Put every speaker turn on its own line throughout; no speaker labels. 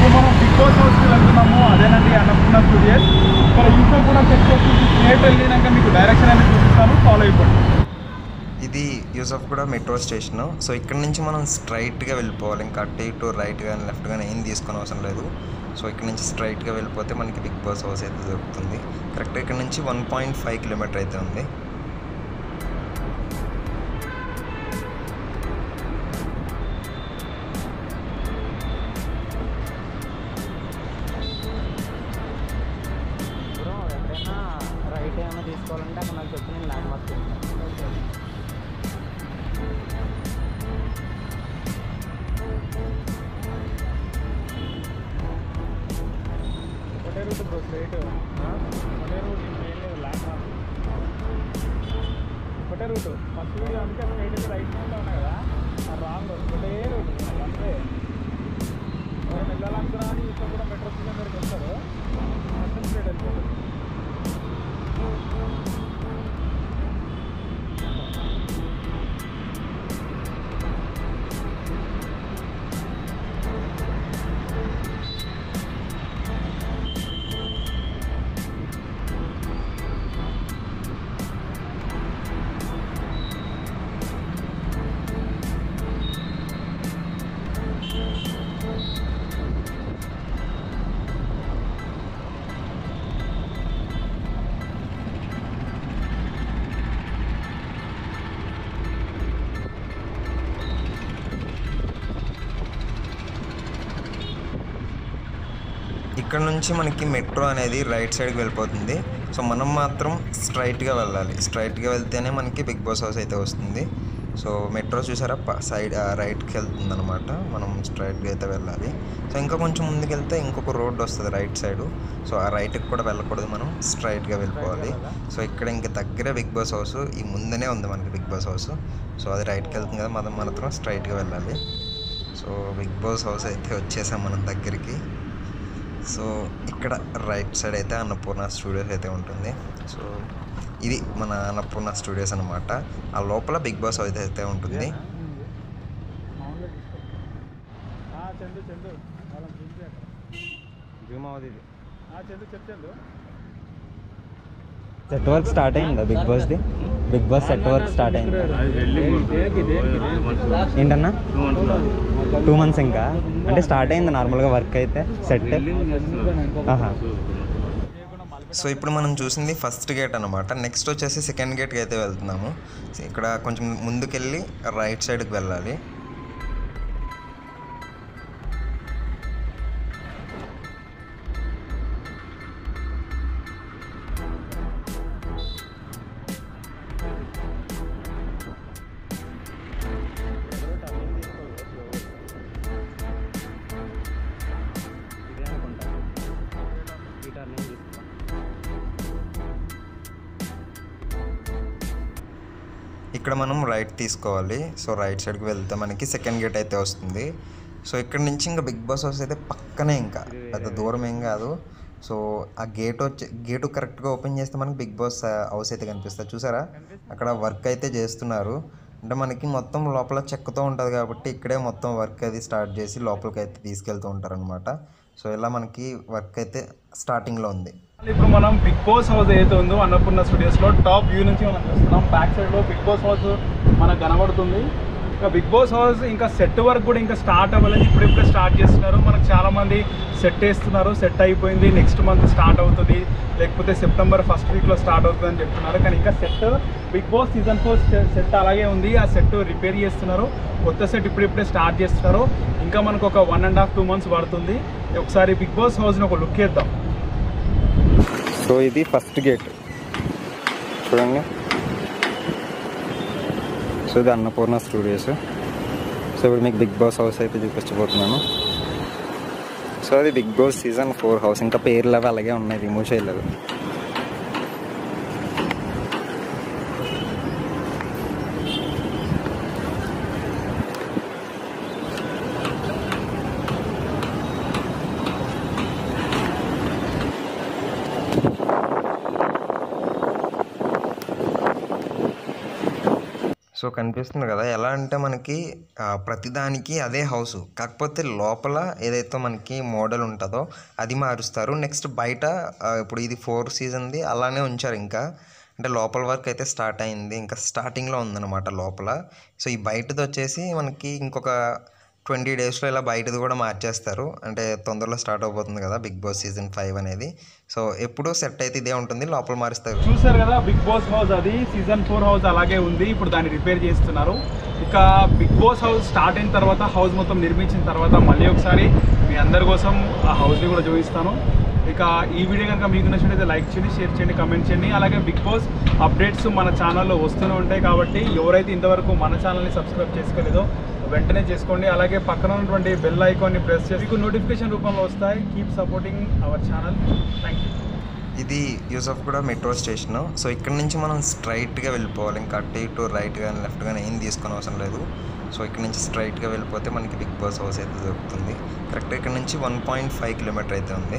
ఇప్పుడు మనం big boss హౌస్కి వెళ్తున్నాము అదేనండి అన్నపూర్ణ స్టూడియోస్ ఇక్కడ యూట్యూబ్ కూడా చెక్ చేసి స్ట్రేట్ వెళ్ళినాక మీకు డైరెక్షన్ అనేది చూపిస్తాను ఫాలో అయిపోండి
ఇది యూసఫ్ కూడా మెట్రో స్టేషన్ సో ఇక్కడ నుంచి మనం స్ట్రైట్గా వెళ్ళిపోవాలి ఇంకా అటు ఇటు రైట్ కానీ లెఫ్ట్ కానీ ఏం తీసుకొని అవసరం లేదు సో ఇక్కడ నుంచి స్ట్రైట్గా వెళ్ళిపోతే మనకి బిగ్ బాస్ హౌస్ అయితే దొరుకుతుంది కరెక్ట్ ఇక్కడ నుంచి వన్ పాయింట్ ఫైవ్ కిలోమీటర్ అయితే ఉంది
బ్రో ఎక్కడైనా రైట్ ఏమైనా తీసుకోవాలంటే అక్కడ నాకు చెప్పి నేను ల్యాండ్ మార్క్ చెప్తాను
ఒకటే రూట్ బ్రో స్ట్రేట్ ఒకటే రూట్ ఏం లేదు ల్యాండ్ మార్క్ ఒకటే రూట్ ఫస్ట్ వీడియో అందుకే స్ట్రైట్ రైట్ సైడ్లో ఉన్నాయి కదా ఆ రాంగ్ ఒకటే రూట్ అంతే మనం వెళ్ళాలనుకున్నా అని ఇక్కడ కూడా మెట్రో స్టేషన్ దగ్గరికి వస్తారు మొత్తం స్ట్రేట్ వెళ్ళిపోతుంది
ఇక్కడ నుంచి మనకి మెట్రో అనేది రైట్ సైడ్కి వెళ్ళిపోతుంది సో మనం మాత్రం స్ట్రైట్గా వెళ్ళాలి స్ట్రైట్గా వెళ్తేనే మనకి బిగ్ బాస్ హౌస్ అయితే వస్తుంది సో మెట్రో చూసారా ప- సైడ్ ఆ, రైట్కి వెళ్తుంది అనమాట మనం స్ట్రైట్గా అయితే వెళ్ళాలి సో ఇంకా కొంచెం ముందుకు వెళ్తే ఇంకొక రోడ్ వస్తుంది రైట్ సైడ్ సో ఆ రైట్కి కూడా వెళ్ళకూడదు మనం స్ట్రైట్గా వెళ్ళిపోవాలి సో ఇక్కడ ఇంక దగ్గరే బిగ్ బాస్ హౌస్ ఈ ముందనే ఉంది మనకి బిగ్ బాస్ హౌస్ సో అది రైట్కి వెళ్తుంది కదా మనం మాత్రం స్ట్రైట్గా వెళ్ళాలి సో బిగ్ బాస్ హౌస్ అయితే వచ్చేసాం మనం దగ్గరికి సో ఇక్కడ రైట్ సైడ్ అయితే అన్నపూర్ణ స్టూడియోస్ అయితే ఉంటుంది సో ఇది మన అన్నపూర్ణ స్టూడియోస్ అనమాట ఆ లోపల బిగ్ బాస్ హౌస్ అయితే ఉంటుంది
మామూలుగా తీసుకో ఆ, చందు చందు వాళ్ళని చూసి అక్కడ
జూమ్ అవుతుంది
ఆ, చందు చెప్పు చందు
సెట్ వర్క్ స్టార్ట్ అయిందా బిగ్ బాస్ది Bigg Boss set work start అయింది ఏంటన్నా టూ మంత్స్ ఇంకా అంటే స్టార్ట్ అయింది నార్మల్గా వర్క్ అయితే సెట్ ఆహా
సో ఇప్పుడు మనం చూసింది ఫస్ట్ గేట్ అనమాట నెక్స్ట్ వచ్చేసి సెకండ్ గేట్కి అయితే వెళ్తున్నాము సో ఇక్కడ కొంచెం ముందుకెళ్ళి రైట్ సైడ్కి వెళ్ళాలి
ఇదే అనుకుంటా ఈ టర్నింగ్ తీసుకో
ఇక్కడ మనం రైట్ తీసుకోవాలి సో రైట్ సైడ్కి వెళ్తే మనకి సెకండ్ గేట్ అయితే వస్తుంది సో ఇక్కడ నుంచి ఇంకా బిగ్ బాస్ హౌస్ అయితే పక్కనే ఇంకా పెద్ద దూరం ఏం కాదు సో ఆ గేట్ వచ్చి గేటు కరెక్ట్గా ఓపెన్ చేస్తే మనకి బిగ్ బాస్ హౌస్ అయితే కనిపిస్తుంది చూసారా అక్కడ వర్క్ అయితే చేస్తున్నారు అంటే మనకి మొత్తం లోపల చెక్కతో ఉంటుంది కాబట్టి ఇక్కడే మొత్తం వర్క్ అది స్టార్ట్ చేసి లోపలికి అయితే తీసుకెళ్తూ ఉంటారనమాట సో ఇలా మనకి వర్క్ అయితే స్టార్టింగ్లో ఉంది
ఇప్పుడు మనం బిగ్ బాస్ హౌస్ ఏదైతే ఉందో అన్నపూర్ణ స్టూడియోస్ లో టాప్ వ్యూ నుంచి మనం చూస్తున్నాం బ్యాక్ సైడ్ లో బిగ్ బాస్ హౌస్ మనకు కనబడుతుంది ఇంకా బిగ్ బాస్ హౌస్ ఇంకా సెట్ వర్క్ కూడా ఇంకా స్టార్ట్ అవ్వలేదు ఇప్పుడిప్పుడే స్టార్ట్ చేస్తున్నారు మనకు చాలా మంది సెట్ వేస్తున్నారు సెట్ అయిపోయింది నెక్స్ట్ మంత్ స్టార్ట్ అవుతుంది లేకపోతే సెప్టెంబర్ ఫస్ట్ వీక్ లో స్టార్ట్ అవుతుంది అని చెప్తున్నారు కానీ ఇంకా set Bigg Boss season four set అలాగే ఉంది ఆ సెట్ రిపేర్ చేస్తున్నారు కొత్త సెట్ ఇప్పుడిప్పుడే స్టార్ట్ చేస్తున్నారు ఇంకా మనకు ఒక one and half two months పడుతుంది ఒకసారి బిగ్ బాస్ హౌస్ని ఒక లుక్ వేద్దాం
సో ఇది ఫస్ట్ గేట్ చూడండి సో ఇది అన్నపూర్ణ స్టూడియోస్ సో ఇప్పుడు మీకు బిగ్ బాస్ హౌస్ అయితే చూపించబోతున్నాను సో అది Bigg Boss season four house ఇంకా పేర్లు అవి అలాగే ఉన్నాయి రిమూవ్ చేయలేదు సో కనిపిస్తుంది కదా ఎలా అంటే మనకి ఆ, ప్రతిదానికి అదే హౌస్ కాకపోతే లోపల ఏదైతే మనకి మోడల్ ఉంటుందో అది మారుస్తారు నెక్స్ట్ బయట ఆ, ఇప్పుడు ఇది ఫోర్ సీజన్ది అలానే ఉంచారు ఇంకా అంటే లోపల వర్క్ అయితే స్టార్ట్ అయింది ఇంకా స్టార్టింగ్లో ఉందన్నమాట లోపల సో ఈ బయటది వచ్చేసి మనకి ఇంకొక ట్వంటీ డేస్లో ఇలా బయటది కూడా మార్చేస్తారు అంటే తొందరలో స్టార్ట్ అవబోతుంది కదా బిగ్ బాస్ సీజన్ ఫైవ్ అనేది సో ఎప్పుడూ సెట్ అయితే ఇదే ఉంటుంది లోపల మారుస్తారు
చూసారు కదా బిగ్ బాస్ హౌస్ అది సీజన్ ఫోర్ హౌస్ అలాగే ఉంది ఇప్పుడు దాన్ని రిపేర్ చేస్తున్నారు ఇక బిగ్ బాస్ హౌస్ స్టార్ట్ అయిన తర్వాత హౌస్ మొత్తం నిర్మించిన తర్వాత మళ్ళీ ఒకసారి మీ అందరి కోసం ఆ హౌస్ని కూడా చూపిస్తాను ఇక ఈ వీడియో కనుక మీకు నచ్చినట్లయితే లైక్ చేయండి షేర్ చేయండి కమెంట్ చేయండి అలాగే బిగ్ బాస్ అప్డేట్స్ మన ఛానల్లో వస్తూనే ఉంటాయి కాబట్టి ఎవరైతే ఇంతవరకు మన ఛానల్ని సబ్స్క్రైబ్ చేసుకోలేదో వెంటనే చేసుకోండి అలాగే పక్కన ఉన్నటువంటి బెల్ ఐకాన్ని ప్రెస్ చేసి మీకు నోటిఫికేషన్ రూపంలో వస్తాయి keep supporting our channel thank you
ఇది యూసఫ్ కూడా మెట్రో స్టేషన్ సో ఇక్కడ నుంచి మనం స్ట్రైట్గా వెళ్ళిపోవాలి ఇంకా అటు ఇటు రైట్ కానీ లెఫ్ట్ కానీ ఏం తీసుకొని అవసరం లేదు సో ఇక్కడ నుంచి స్ట్రైట్గా వెళ్ళిపోతే మనకి బిగ్ బాస్ హౌస్ అయితే దొరుకుతుంది కరెక్ట్ ఇక్కడ నుంచి వన్ పాయింట్ ఫైవ్ కిలోమీటర్ అయితే ఉంది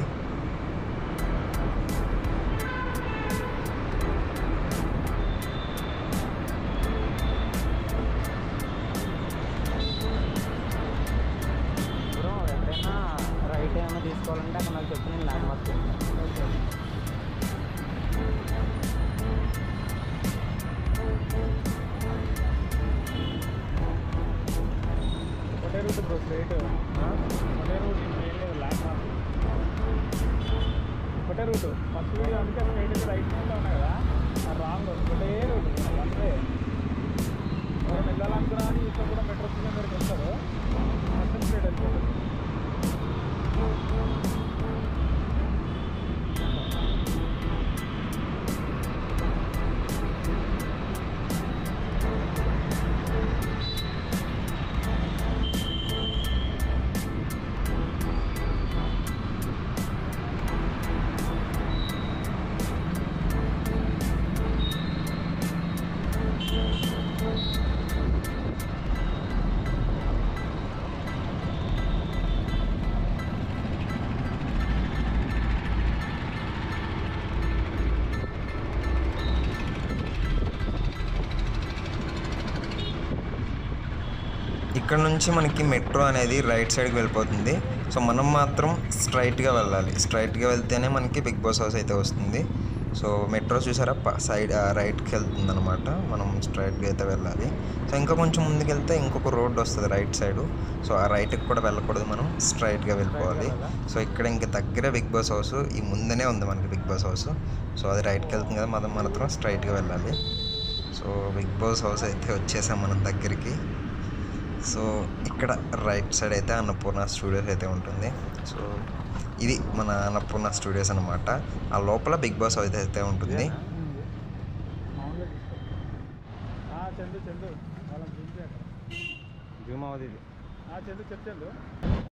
బ్రో ఎక్కడైనా రైట్ ఏమైనా తీసుకోవాలంటే అక్కడ నాకు చెప్పి నేను ల్యాండ్ మార్క్
ఒకటే రూట్ బ్రో స్ట్రైట్ ఒకటే రూట్ ఏం లేదు ల్యాండ్ మార్క్ ఒకటే రూట్ ఫస్ట్ వీడియో అందుకే స్ట్రైట్ అయితే రైట్ సైడ్లో ఉన్నాయి కదా రాంగ్ ఒకటే రూట్ అంటే ఎవరైనా వెళ్ళాలనుకున్నా అని ఇక్కడ కూడా మెట్రో స్టేషన్ దగ్గరికి వస్తారు మొత్తం స్ట్రైట్ వెళ్ళిపోతుంది
ఇక్కడ నుంచి మనకి మెట్రో అనేది రైట్ సైడ్కి వెళ్ళిపోతుంది సో మనం మాత్రం స్ట్రైట్గా వెళ్ళాలి స్ట్రైట్గా వెళ్తేనే మనకి బిగ్ బాస్ హౌస్ అయితే వస్తుంది సో మెట్రో చూసారా ప- సైడ్ ఆ, రైట్కి వెళ్తుంది అనమాట మనం స్ట్రైట్గా అయితే వెళ్ళాలి సో ఇంకా కొంచెం ముందుకు వెళ్తే ఇంకొక రోడ్ వస్తుంది రైట్ సైడ్ సో ఆ రైట్కి కూడా వెళ్ళకూడదు మనం స్ట్రైట్గా వెళ్ళిపోవాలి సో ఇక్కడ ఇంక దగ్గర బిగ్ బాస్ హౌస్ ఈ ముందనే ఉంది మనకి బిగ్ బాస్ హౌస్ సో అది రైట్కి వెళ్తుంది కదా మనం మాత్రం స్ట్రైట్గా వెళ్ళాలి సో బిగ్ బాస్ హౌస్ అయితే వచ్చేసాం మనం దగ్గరికి సో ఇక్కడ రైట్ సైడ్ అయితే అన్నపూర్ణ స్టూడియోస్ అయితే ఉంటుంది సో ఇది మన అన్నపూర్ణ స్టూడియోస్ అనమాట ఆ లోపల బిగ్ బాస్ హౌస్ అయితే ఉంటుంది
మామూలుగా తీసుకో ఆ, చందు చందు వాళ్ళని చూసి అక్కడ
జూమ్ అవుతుంది ఇది
ఆ, చందు చెప్పు చందు